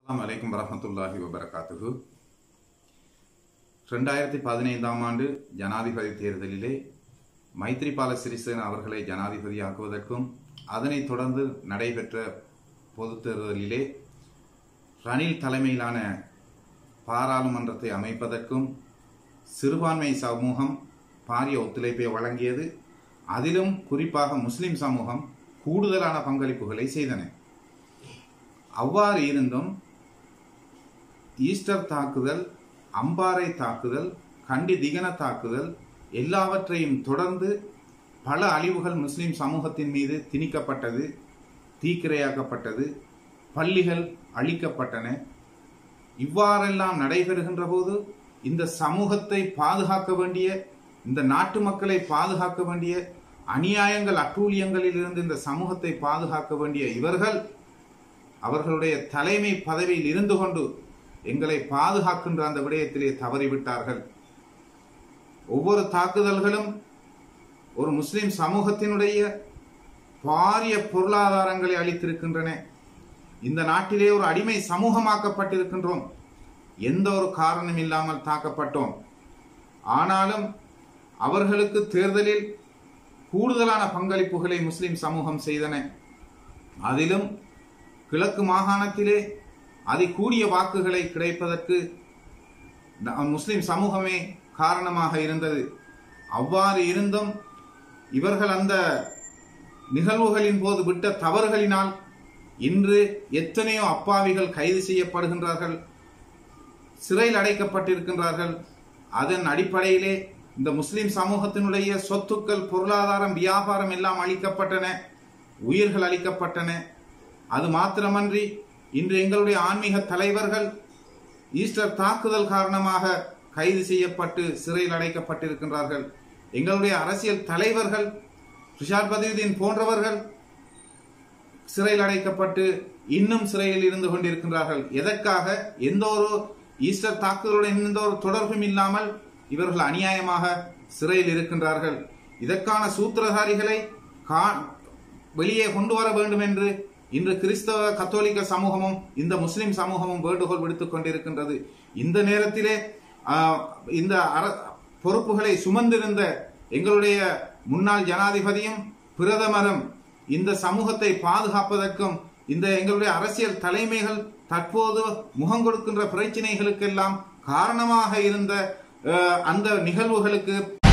அஸ்ஸலாமு அலைக்கும் வரஹ்மத்துல்லாஹி வபரகாத்துஹு ரெண்டாயிரத்தி பதினைந்தாம் ஆண்டு ஜனாதிபதி தேர்தலிலே மைத்ரிபால சிறிசேன அவர்களை ஜனாதிபதியாக்குவதற்கும் அதனைத் தொடர்ந்து நடைபெற்ற பொதுத் தேர்தலிலே ரணில் தலைமையிலான பாராளுமன்றத்தை அமைப்பதற்கும் சிறுபான்மை சமூகம் பாரிய ஒத்துழைப்பை வழங்கியது அதிலும் குறிப்பாக முஸ்லிம் சமூகம் கூடுதலான பங்களிப்புகளை செய்தன அவ்வாறு இருந்தும் ஈஸ்டர் தாக்குதல் அம்பாறை தாக்குதல் கண்டி திகன தாக்குதல் எல்லாவற்றையும் தொடர்ந்து பல அழிவுகள் முஸ்லிம் சமூகத்தின் மீது திணிக்கப்பட்டது தீக்கிரையாக்கப்பட்டது பள்ளிகள் அழிக்கப்பட்டன இவ்வாறெல்லாம் நடைபெறுகின்ற போது இந்த சமூகத்தை பாதுகாக்க வேண்டிய இந்த நாட்டு மக்களை பாதுகாக்க வேண்டிய அநியாயங்கள் அட்டூழியங்களில் இருந்து இந்த சமூகத்தை பாதுகாக்க வேண்டிய இவர்கள் அவர்களுடைய தலைமை பதவியில் இருந்து கொண்டு எங்களை பாதுகாக்கின்ற அந்த விடயத்திலே தவறிவிட்டார்கள் ஒவ்வொரு தாக்குதல்களும் ஒரு முஸ்லிம் சமூகத்தினுடைய பாரிய பொருளாதாரங்களை அளித்திருக்கின்றன இந்த நாட்டிலே ஒரு அடிமை சமூகமாக்கப்பட்டிருக்கின்றோம் எந்த ஒரு காரணம் இல்லாமல் தாக்கப்பட்டோம் ஆனாலும் அவர்களுக்கு தேர்தலில் கூடுதலான பங்களிப்புகளை முஸ்லிம் சமூகம் செய்தன அதிலும் கிழக்கு மாகாணத்திலே அதிகூடிய வாக்குகளை கிடைப்பதற்கு ந- முஸ்லிம் சமூகமே காரணமாக இருந்தது அவ்வாறு இருந்தும் இவர்கள் அந்த நிகழ்வுகளின் போது விட்ட தவறுகளினால் இன்று எத்தனையோ அப்பாவிகள் கைது செய்யப்படுகின்றார்கள் சிறையில் அடைக்கப்பட்டிருக்கின்றார்கள் அதன் அடிப்படையிலே இந்த முஸ்லிம் சமூகத்தினுடைய சொத்துக்கள் பொருளாதாரம் வியாபாரம் எல்லாம் அளிக்கப்பட்டன உயிர்கள் அளிக்கப்பட்டன அது மாத்திரமன்றி இன்று எங்களுடைய ஆன்மீக தலைவர்கள் ஈஸ்டர் தாக்குதல் காரணமாக கைது செய்யப்பட்டு சிறையில் அடைக்கப்பட்டிருக்கின்றார்கள் எங்களுடைய அரசியல் தலைவர்கள் ரிஷாத் பதியுதீன் போன்றவர்கள் சிறையில் அடைக்கப்பட்டு இன்னும் சிறையில் இருந்து கொண்டிருக்கின்றார்கள் எதற்காக எந்த ஒரு ஈஸ்டர் தாக்குதலுடன் எந்த ஒரு தொடர்பும் இல்லாமல் இவர்கள் அநியாயமாக சிறையில் இருக்கின்றார்கள் இதற்கான சூத்திரதாரிகளை கா- வெளியே கொண்டு வர வேண்டும் என்று இன்று கிறிஸ்தவ கத்தோலிக்க சமூகமும் இந்த முஸ்லிம் சமூகமும் வேண்டுகோள் விடுத்துக் கொண்டிருக்கின்றது இந்த நேரத்திலே ஆஹ், இந்த அர- பொறுப்புகளை சுமந்திருந்த எங்களுடைய முன்னாள் ஜனாதிபதியும் பிரதமரும் இந்த சமூகத்தை பாதுகாப்பதற்கும் இந்த எங்களுடைய அரசியல் தலைமைகள் தற்போது முகம் கொடுக்கின்ற பிரச்சனைகளுக்கெல்லாம் காரணமாக இருந்த அஹ், அந்த நிகழ்வுகளுக்கு